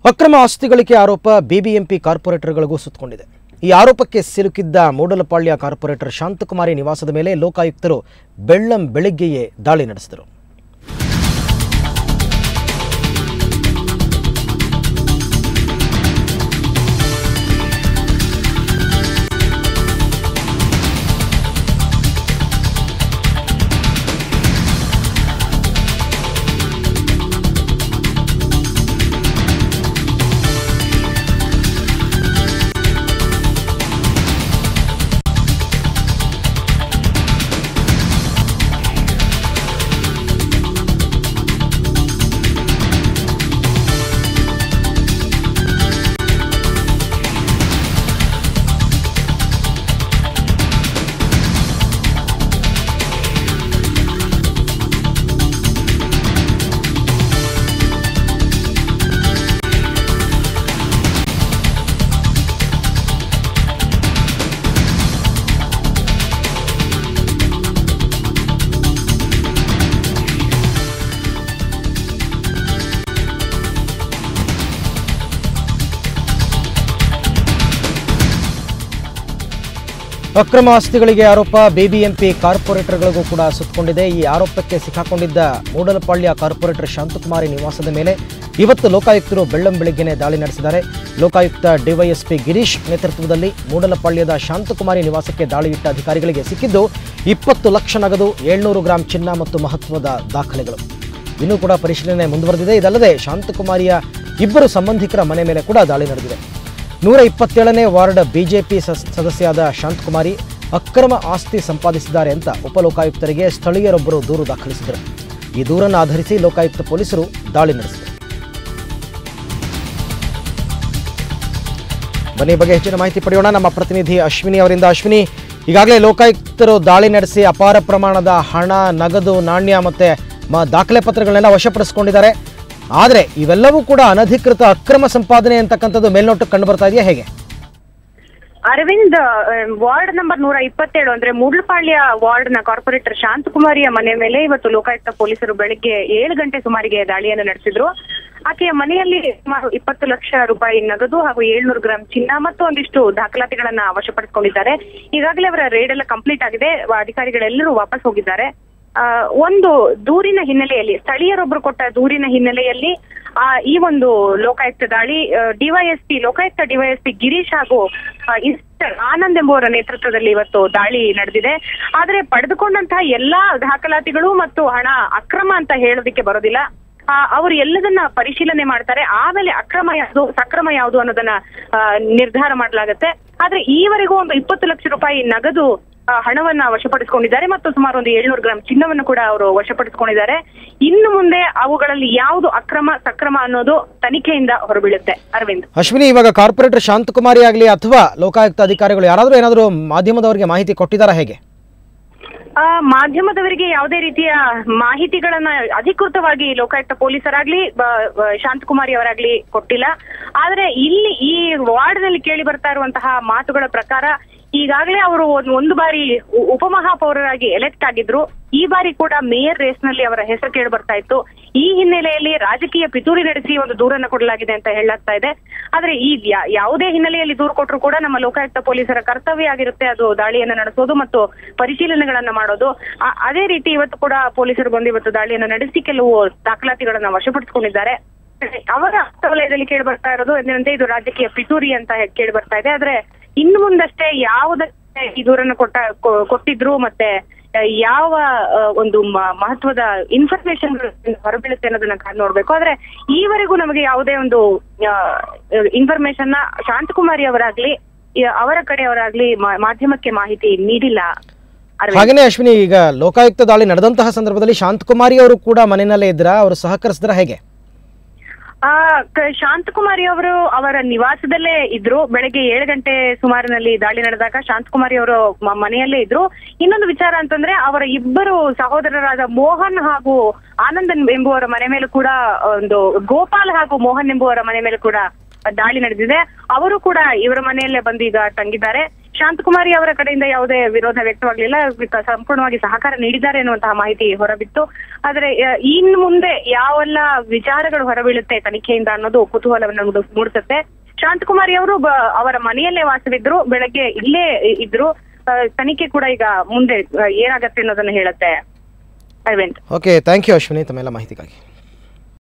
ಅಕ್ರಮ ಆಸ್ತಿ ಗಳಿಕೆ ಆರೋಪ ಬಿಬಿಎಂಪಿ ಕಾರ್ಪೊರೇಟರ್ಗಳಿಗೂ ಸುತ್ತಕೊಂಡಿದೆ ಈ ಆರೋಪಕ್ಕೆ ಸಿಲುಕಿದ್ದ ಮೂಡಲಪಾಳ್ಯ ಕಾರ್ಪೊರೇಟರ್ ಶಾಂತಕುಮಾರಿ ನಿವಾಸದ ಮೇಲೆ ಲೋಕಾಯುಕ್ತರು ಬೆಳ್ಳಂ ಬೆಳಿಗ್ಗೆಯೇ ದಾಳಿ ನಡೆಸಿದರು ಅಕ್ರಮ ಆಸ್ತಿಗಳಿಗೆ ಆರೋಪ ಬಿಬಿಎಂಪಿ ಕಾರ್ಪೊರೇಟರ್ಗಳಿಗೂ ಕೂಡ ಸುತ್ತಕೊಂಡಿದೆ ಈ ಆರೋಪಕ್ಕೆ ಸಿಕ್ಕಾಕೊಂಡಿದ್ದ ಮೂಡಲಪಾಳ್ಯ ಕಾರ್ಪೊರೇಟರ್ ಶಾಂತಕುಮಾರಿ ನಿವಾಸದ ಮೇಲೆ ಇವತ್ತು ಲೋಕಾಯುಕ್ತರು ಬೆಳ್ಳಂ ಬೆಳಿಗ್ಗೆನೆ ದಾಳಿ ನಡೆಸಿದ್ದಾರೆ ಲೋಕಾಯುಕ್ತ ಡಿವೈಎಸ್ಪಿ ಗಿರೀಶ್ ನೇತೃತ್ವದಲ್ಲಿ ಮೂಡಲಪಾಳ್ಯದ ಶಾಂತಕುಮಾರಿ ನಿವಾಸಕ್ಕೆ ದಾಳಿ ಇಟ್ಟ ಅಧಿಕಾರಿಗಳಿಗೆ ಸಿಕ್ಕಿದ್ದು ಇಪ್ಪತ್ತು ಲಕ್ಷ ನಗದು ಏಳ್ನೂರು ಗ್ರಾಂ ಚಿನ್ನ ಮತ್ತು ಮಹತ್ವದ ದಾಖಲೆಗಳು ಇನ್ನೂ ಕೂಡ ಪರಿಶೀಲನೆ ಮುಂದುವರೆದಿದೆ ಇದಲ್ಲದೆ ಶಾಂತಕುಮಾರಿಯ ಇಬ್ಬರು ಸಂಬಂಧಿಕರ ಮನೆ ಮೇಲೆ ಕೂಡ ದಾಳಿ ನಡೆದಿದೆ ನೂರ ಇಪ್ಪತ್ತೇಳನೇ ವಾರ್ಡ್ ಬಿಜೆಪಿ ಸದಸ್ಯರಾದ ಶಾಂತಕುಮಾರಿ ಅಕ್ರಮ ಆಸ್ತಿ ಸಂಪಾದಿಸಿದ್ದಾರೆ ಅಂತ ಉಪಲೋಕಾಯುಕ್ತರಿಗೆ ಸ್ಥಳೀಯರೊಬ್ಬರು ದೂರು ದಾಖಲಿಸಿದರು ಈ ದೂರನ್ನು ಆಧರಿಸಿ ಲೋಕಾಯುಕ್ತ ಪೊಲೀಸರು ದಾಳಿ ನಡೆಸಿದರು ಬನ್ನಿ ಈ ಬಗ್ಗೆ ಹೆಚ್ಚಿನ ಮಾಹಿತಿ ಪಡೆಯೋಣ ನಮ್ಮ ಪ್ರತಿನಿಧಿ ಅಶ್ವಿನಿ ಅವರಿಂದ ಅಶ್ವಿನಿ ಈಗಾಗಲೇ ಲೋಕಾಯುಕ್ತರು ದಾಳಿ ನಡೆಸಿ ಅಪಾರ ಪ್ರಮಾಣದ ಹಣ ನಗದು ನಾಣ್ಯ ಮತ್ತೆ ಮ- ದಾಖಲೆ ಪತ್ರಗಳನ್ನೆಲ್ಲ ವಶಪಡಿಸಿಕೊಂಡಿದ್ದಾರೆ ಆದರೆ ಇವೆಲ್ಲವೂ ಕೂಡ ಅನಧಿಕೃತ ಅಕ್ರಮ ಸಂಪಾದನೆ ಅಂತಕ್ಕಂಥದ್ದು ಮೇಲ್ನೋಟಕ್ಕೆ ಕಂಡು ಬರ್ತಾ ಇದೆಯಾ ಹೇಗೆ ಅರವಿಂದ್ ಅಹ್, ವಾರ್ಡ್ ನಂಬರ್ ನೂರ ಇಪ್ಪತ್ತೇಳು ಅಂದ್ರೆ ಮೂಡ್ಲಪಾಳ್ಯ ವಾರ್ಡ್ ನ ಕಾರ್ಪೊರೇಟರ್ ಶಾಂತಕುಮಾರಿಯ ಮನೆ ಮೇಲೆ ಇವತ್ತು ಲೋಕಾಯುಕ್ತ ಪೊಲೀಸರು ಬೆಳಿಗ್ಗೆ ಏಳು ಗಂಟೆ ಸುಮಾರಿಗೆ ದಾಳಿಯನ್ನು ನಡೆಸಿದ್ರು ಆಕೆಯ ಮನೆಯಲ್ಲಿ ಸುಮಾರು ಇಪ್ಪತ್ತು ಲಕ್ಷ ರೂಪಾಯಿ ನಗದು ಹಾಗೂ ಏಳ್ನೂರು ಗ್ರಾಂ ಚಿನ್ನ ಮತ್ತು ಒಂದಿಷ್ಟು ದಾಖಲಾತಿಗಳನ್ನ ವಶಪಡಿಸಿಕೊಂಡಿದ್ದಾರೆ ಈಗಾಗಲೇ ಅವರ ರೇಡ್ ಎಲ್ಲ ಕಂಪ್ಲೀಟ್ ಆಗಿದೆ ವ- ಅಧಿಕಾರಿಗಳೆಲ್ಲರೂ ವಾಪಸ್ ಹೋಗಿದ್ದಾರೆ ಆ, ಒಂದು ದೂರಿನ ಹಿನ್ನೆಲೆಯಲ್ಲಿ ಸ್ಥಳೀಯರೊಬ್ಬರು ಕೊಟ್ಟ ದೂರಿನ ಹಿನ್ನೆಲೆಯಲ್ಲಿ ಆ ಈ ಒಂದು ಲೋಕಾಯುಕ್ತ ದಾಳಿ ಡಿವೈಎಸ್ಪಿ ಲೋಕಾಯುಕ್ತ ಡಿವೈಎಸ್ಪಿ ಗಿರೀಶ್ ಹಾಗೂ ಆ, ಇನ್ಸ್ಪೆಕ್ಟರ್ ಆನಂದ್ ಎಂಬುವರ ನೇತೃತ್ವದಲ್ಲಿ ಇವತ್ತು ದಾಳಿ ನಡೆದಿದೆ ಆದ್ರೆ ಪಡೆದುಕೊಂಡಂತಹ ಎಲ್ಲಾ ದಾಖಲಾತಿಗಳು ಮತ್ತು ಹಣ ಅಕ್ರಮ ಅಂತ ಹೇಳೋದಿಕ್ಕೆ ಬರೋದಿಲ್ಲ ಆ, ಅವರು ಎಲ್ಲದನ್ನ ಪರಿಶೀಲನೆ ಮಾಡ್ತಾರೆ ಆಮೇಲೆ ಅಕ್ರಮ ಯಾವುದು ಸಕ್ರಮ ಯಾವುದು ಅನ್ನೋದನ್ನ ಆ, ನಿರ್ಧಾರ ಮಾಡಲಾಗುತ್ತೆ ಆದ್ರೆ ಈವರೆಗೂ ಒಂದು ಇಪ್ಪತ್ತು ಲಕ್ಷ ರೂಪಾಯಿ ನಗದು ಆ, ಹಣವನ್ನ ವಶಪಡಿಸಿಕೊಂಡಿದ್ದಾರೆ ಮತ್ತು ಸುಮಾರು ಒಂದು ಏಳ್ನೂರು ಗ್ರಾಂ ಚಿನ್ನವನ್ನು ಕೂಡ ಅವರು ವಶಪಡಿಸಿಕೊಂಡಿದ್ದಾರೆ ಇನ್ನು ಮುಂದೆ ಅವುಗಳಲ್ಲಿ ಯಾವುದು ಅಕ್ರಮ ಸಕ್ರಮ ಅನ್ನೋದು ತನಿಖೆಯಿಂದ ಹೊರಬೀಳುತ್ತೆ ಅರವಿಂದ್ ಅಶ್ವಿನಿ ಇವಾಗ ಕಾರ್ಪೊರೇಟರ್ ಶಾಂತಕುಮಾರಿ ಆಗಲಿ ಅಥವಾ ಲೋಕಾಯುಕ್ತ ಅಧಿಕಾರಿಗಳು ಯಾರಾದರೂ ಏನಾದರೂ ಮಾಧ್ಯಮದವರಿಗೆ ಮಾಹಿತಿ ಕೊಟ್ಟಿದ್ದಾರಾ ಹೇಗೆ ಆ, ಮಾಧ್ಯಮದವರಿಗೆ ಯಾವುದೇ ರೀತಿಯ ಮಾಹಿತಿಗಳನ್ನ ಅಧಿಕೃತವಾಗಿ ಲೋಕಾಯುಕ್ತ ಪೊಲೀಸರಾಗ್ಲಿ ಬ- ಬ- ಶಾಂತಕುಮಾರಿ ಅವರಾಗ್ಲಿ ಕೊಟ್ಟಿಲ್ಲ ಆದ್ರೆ ಇಲ್ಲಿ ಈ ವಾರ್ಡ್ ನಲ್ಲಿ ಕೇಳಿ ಬರ್ತಾ ಇರುವಂತಹ ಮಾತುಗಳ ಪ್ರಕಾರ ಈಗಾಗಲೇ ಅವರು ಒಂದ್- ಒಂದು ಬಾರಿ ಉ- ಉಪಮಹಾಪೌರರಾಗಿ ಎಲೆಕ್ಟ್ ಆಗಿದ್ರು ಈ ಬಾರಿ ಕೂಡ ಮೇಯರ್ ರೇಸ್ ನಲ್ಲಿ ಅವರ ಹೆಸರು ಕೇಳಿ ಬರ್ತಾ ಇತ್ತು ಈ ಹಿನ್ನೆಲೆಯಲ್ಲಿ ರಾಜಕೀಯ ಪಿತೂರಿ ನಡೆಸಿ ಒಂದು ದೂರನ್ನ ಕೊಡಲಾಗಿದೆ ಅಂತ ಹೇಳಲಾಗ್ತಾ ಇದೆ ಆದ್ರೆ ಈ ಯಾ- ಯಾವುದೇ ಹಿನ್ನೆಲೆಯಲ್ಲಿ ದೂರು ಕೊಟ್ಟರು ಕೂಡ ನಮ್ಮ ಲೋಕಾಯುಕ್ತ ಪೊಲೀಸರ ಕರ್ತವ್ಯ ಆಗಿರುತ್ತೆ ಅದು ದಾಳಿಯನ್ನ ನಡೆಸೋದು ಮತ್ತು ಪರಿಶೀಲನೆಗಳನ್ನ ಮಾಡೋದು ಆ- ಅದೇ ರೀತಿ ಇವತ್ತು ಕೂಡ ಪೊಲೀಸರು ಬಂದು ಇವತ್ತು ದಾಳಿಯನ್ನ ನಡೆಸಿ ಕೆಲವು ದಾಖಲಾತಿಗಳನ್ನ ವಶಪಡಿಸಿಕೊಂಡಿದ್ದಾರೆ ಅವರ ವಲಯದಲ್ಲಿ ಕೇಳಿ ಬರ್ತಾ ಇರೋದು ಎಂದಿನಂತೆ ಇದು ರಾಜಕೀಯ ಪಿತೂರಿ ಅಂತ ಹೇ- ಕೇಳಿ ಬರ್ತಾ ಇದೆ ಆದ್ರೆ ಇನ್ನು ಮುಂದಷ್ಟೇ ಯಾವುದಕ್ಕೆ ಈ ದೂರನ್ನು ಕೊಟ್ಟ ಕೊ- ಕೊಟ್ಟಿದ್ರು ಮತ್ತೆ ಆ, ಯಾವ ಆ, ಒಂದು ಮ- ಮಹತ್ವದ ಇನ್ಫಾರ್ಮೇಶನ್ ಹೊರಬೀಳುತ್ತೆ ಅನ್ನೋದನ್ನ ಕಾದ್ ನೋಡ್ಬೇಕು ಆದ್ರೆ ಈವರೆಗೂ ನಮಗೆ ಯಾವುದೇ ಒಂದು ಇನ್ಫಾರ್ಮೇಶನ್ ನ ಶಾಂತಕುಮಾರಿ ಅವರಾಗ್ಲಿ ಈ ಅವರ ಕಡೆಯವರಾಗ್ಲಿ ಮಾ- ಮಾಧ್ಯಮಕ್ಕೆ ಮಾಹಿತಿ ನೀಡಿಲ್ಲ ಅರವಿಂದ್. ಹಾಗೇನೇ ಅಶ್ವಿನಿ ಈಗ ಲೋಕಾಯುಕ್ತ ದಾಳಿ ನಡೆದಂತಹ ಸಂದರ್ಭದಲ್ಲಿ ಶಾಂತಕುಮಾರಿ ಅವರು ಕೂಡ ಮನೆಯಲ್ಲೇ ಇದ್ರ ಅವರು ಸಹಕರಿಸಿದ್ರ ಹೇಗೆ ಆ ಕ- ಶಾಂತಕುಮಾರಿ ಅವರು ಅವರ ನಿವಾಸದಲ್ಲೇ ಇದ್ರು ಬೆಳಗ್ಗೆ ಏಳು ಗಂಟೆ ಸುಮಾರಿನಲ್ಲಿ ದಾಳಿ ನಡೆದಾಗ ಶಾಂತಕುಮಾರಿ ಅವರು ಮ- ಮನೆಯಲ್ಲೇ ಇದ್ರು ಇನ್ನೊಂದು ವಿಚಾರ ಅಂತಂದ್ರೆ ಅವರ ಇಬ್ಬರು ಸಹೋದರರಾದ ಮೋಹನ್ ಹಾಗೂ ಆನಂದನ್ ಎಂಬುವರ ಮನೆ ಮೇಲೂ ಕೂಡ ಒಂದು ಗೋಪಾಲ್ ಹಾಗೂ ಮೋಹನ್ ಎಂಬುವರ ಮನೆ ಮೇಲೆ ಕೂಡ ದಾಳಿ ನಡೆದಿದೆ ಅವರು ಕೂಡ ಇವರ ಮನೆಯಲ್ಲೇ ಬಂದು ಈಗ ತಂಗಿದ್ದಾರೆ ಶಾಂತಕುಮಾರಿ ಅವರ ಕಡೆಯಿಂದ ಯಾವುದೇ ವಿರೋಧ ವ್ಯಕ್ತವಾಗಲಿಲ್ಲ ಕ- ಸಂಪೂರ್ಣವಾಗಿ ಸಹಕಾರ ನೀಡಿದ್ದಾರೆ ಎನ್ನುವಂತಹ ಮಾಹಿತಿ ಹೊರಬಿತ್ತು ಆದರೆ ಆ, ಇನ್ನು ಮುಂದೆ ಯಾವೆಲ್ಲ ವಿಚಾರಗಳು ಹೊರಬೀಳುತ್ತೆ ತನಿಖೆಯಿಂದ ಅನ್ನೋದು ಕುತೂಹಲವನ್ನು ಮೂಡು- ಮೂಡಿಸುತ್ತೆ ಶಾಂತಕುಮಾರಿ ಅವರು ಬ- ಅವರ ಮನೆಯಲ್ಲೇ ವಾಸವಿದ್ರು ಬೆಳಗ್ಗೆ ಇಲ್ಲೇ ಇ- ಇದ್ರು ಆ, ತನಿಖೆ ಕೂಡ ಈಗ ಮುಂದೆ ಆ, ಏನಾಗತ್ತೆ ಅನ್ನೋದನ್ನ ಹೇಳುತ್ತೆ Aravind okay thank you Ashwini ತಮ್ಮೆಲ್ಲ ಮಾಹಿತಿಗಾಗಿ